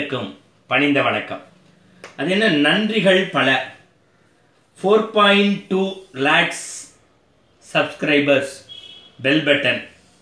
அனைவருக்கும் பணிந்த வணக்கம் அது என்ன நன்றிகள் பல four point two lakhs subscribers bell button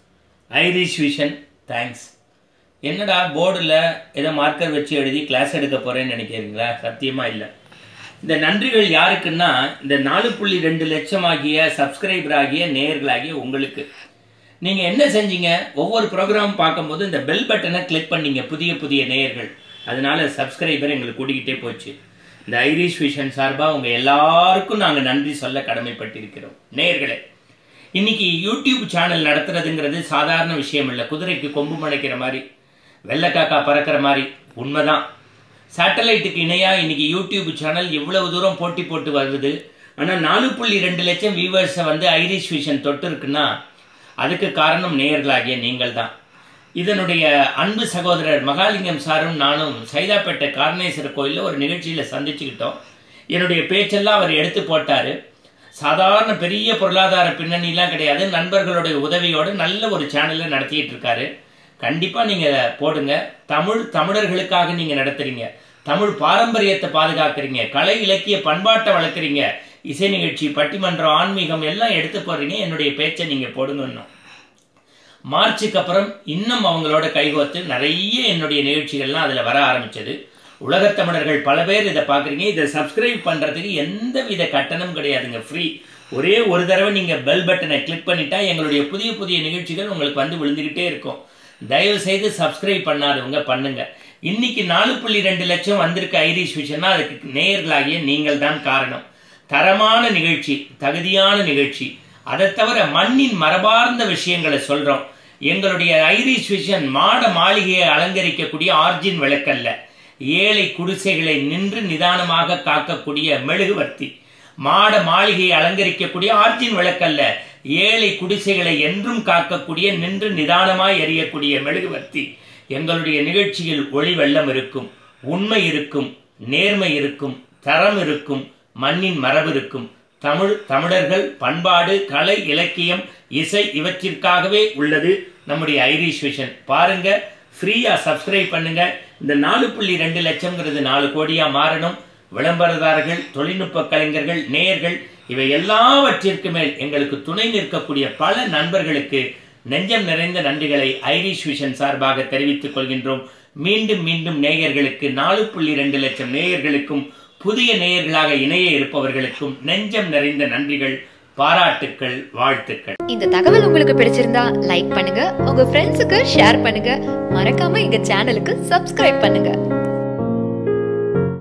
Irish vision thanks என்னடா போர்டில் ஏதோ மார்க்கர் வச்சு எழுதி கிளாஸ் எடுக்க போகிறேன்னு நினைக்கிறீங்களா சத்தியமாக இல்லை இந்த நன்றிகள் யாருக்குன்னா இந்த நாலு புள்ளி ரெண்டு லட்சம் ஆகிய சப்ஸ்கிரைபர் ஆகிய நேயர்களாகிய உங்களுக்கு நீங்கள் என்ன செஞ்சீங்க ஒவ்வொரு ப்ரோக்ராம் பார்க்கும்போது இந்த பெல் பட்டனை கிளிக் பண்ணீங்க புதிய புதிய நேயர்கள் அதனால சப்ஸ்கிரைபர் எங்களுக்கு கூட்டிக்கிட்டே போச்சு இந்த ஐரிஷ் விஷன் சார்பாக உங்கள் எல்லாருக்கும் நாங்கள் நன்றி சொல்ல கடமைப்பட்டிருக்கிறோம் நேயர்களே இன்னைக்கு யூடியூப் சேனல் நடத்துறதுங்கிறது சாதாரண விஷயம் இல்லை குதிரைக்கு கொம்பு முளைக்கிற மாதிரி வெள்ளைக்காக்கா பறக்கிற மாதிரி உண்மைதான் சேட்டலைட்டுக்கு இணையாக இன்னைக்கு யூடியூப் சேனல் இவ்வளவு தூரம் போட்டி போட்டு வருது ஆனால் நாலு புள்ளி ரெண்டு லட்சம் வியூவர்ஸை வந்து ஐரிஷ் விஷன் தொட்டு இருக்குன்னா அதுக்கு காரணம் நேயர்களாகிய நீங்கள் தான் இதனுடைய அன்பு சகோதரர் மகாலிங்கம் சாரும் நானும் சைதாப்பேட்டை காரணேஸ்வரர் கோயிலில் ஒரு நிகழ்ச்சியில் சந்திச்சுக்கிட்டோம் என்னுடைய பேச்செல்லாம் அவர் எடுத்து போட்டார் சாதாரண பெரிய பொருளாதார பின்னணிலாம் கிடையாது நண்பர்களுடைய உதவியோடு நல்ல ஒரு சேனலை நடத்திட்டு இருக்காரு கண்டிப்பாக நீங்கள் போடுங்க தமிழ் தமிழர்களுக்காக நீங்கள் நடத்துறீங்க தமிழ் பாரம்பரியத்தை பாதுகாக்கிறீங்க கலை இலக்கிய பண்பாட்டை வளர்க்குறீங்க இசை நிகழ்ச்சி பட்டிமன்றம் ஆன்மீகம் எல்லாம் எடுத்து போடுறீங்க என்னுடைய பேச்சை நீங்கள் போடுங்கன்னும் மார்ச்சுக்கு அப்புறம் இன்னும் அவங்களோட கைகோத்து நிறைய என்னுடைய நிகழ்ச்சிகள்லாம் அதில் வர ஆரம்பிச்சது உலகத் தமிழர்கள் பல பேர் இதை பார்க்குறீங்க இதை சப்ஸ்கிரைப் பண்ணுறதுக்கு எந்த வித கட்டணம் கிடையாதுங்க ஃப்ரீ ஒரே ஒரு தடவை நீங்கள் பெல் பட்டனை கிளிக் பண்ணிட்டா எங்களுடைய புதிய புதிய நிகழ்ச்சிகள் உங்களுக்கு வந்து விழுந்துக்கிட்டே இருக்கும் தயவு செய்து சப்ஸ்கிரைப் பண்ணாதவங்க பண்ணுங்க இன்னைக்கு நாலு புள்ளி ரெண்டு லட்சம் வந்திருக்க ஐரிஷ் விஷயம்னா அதுக்கு நேயர்களாகிய நீங்கள் தான் காரணம் தரமான நிகழ்ச்சி தகுதியான நிகழ்ச்சி அதை தவிர மண்ணின் மரபார்ந்த விஷயங்களை சொல்றோம் எங்களுடைய ஐரிஷ் விஷன் மாட மாளிகையை அலங்கரிக்கக்கூடிய ஆர்ஜின் விளக்கல்ல ஏழை குடிசைகளை நின்று நிதானமாக காக்கக்கூடிய மெழுகுவர்த்தி மாட மாளிகையை அலங்கரிக்கக்கூடிய ஆர்ஜின் விளக்கல்ல ஏழை குடிசைகளை என்றும் காக்கக்கூடிய நின்று நிதானமாய் எரியக்கூடிய மெழுகுவர்த்தி எங்களுடைய நிகழ்ச்சியில் ஒளி வெள்ளம் இருக்கும் உண்மை இருக்கும் நேர்மை இருக்கும் தரம் இருக்கும் மண்ணின் மரபு இருக்கும் தமிழ் தமிழர்கள் பண்பாடு கலை இலக்கியம் இசை இவற்றிற்காகவே உள்ளது நம்முடைய ஐரிஷ் விஷன் பாருங்க ஃப்ரீயா சப்ஸ்கிரைப் பண்ணுங்க இந்த நாலு புள்ளி ரெண்டு லட்சம்ங்கிறது நாலு கோடியா மாறணும் விளம்பரதாரர்கள் தொழில்நுட்ப கலைஞர்கள் நேயர்கள் இவை எல்லாவற்றிற்கு மேல் எங்களுக்கு துணை நிற்கக்கூடிய பல நண்பர்களுக்கு நெஞ்சம் நிறைந்த நன்றிகளை ஐரிஷ் விஷன் சார்பாக தெரிவித்துக் கொள்கின்றோம் மீண்டும் மீண்டும் நேயர்களுக்கு நாலு புள்ளி ரெண்டு லட்சம் நேயர்களுக்கும் புதிய நேயர்களாக இணைய இருப்பவர்களுக்கும் நெஞ்சம் நிறைந்த நன்றிகள் பாராட்டுக்கள் வாழ்த்துக்கள் இந்த தகவல் உங்களுக்கு பிடிச்சிருந்தா லைக் பண்ணுங்க உங்க ஃப்ரெண்ட்ஸுக்கு ஷேர் பண்ணுங்க மறக்காம எங்க சேனலுக்கு சப்ஸ்கிரைப் பண்ணுங்க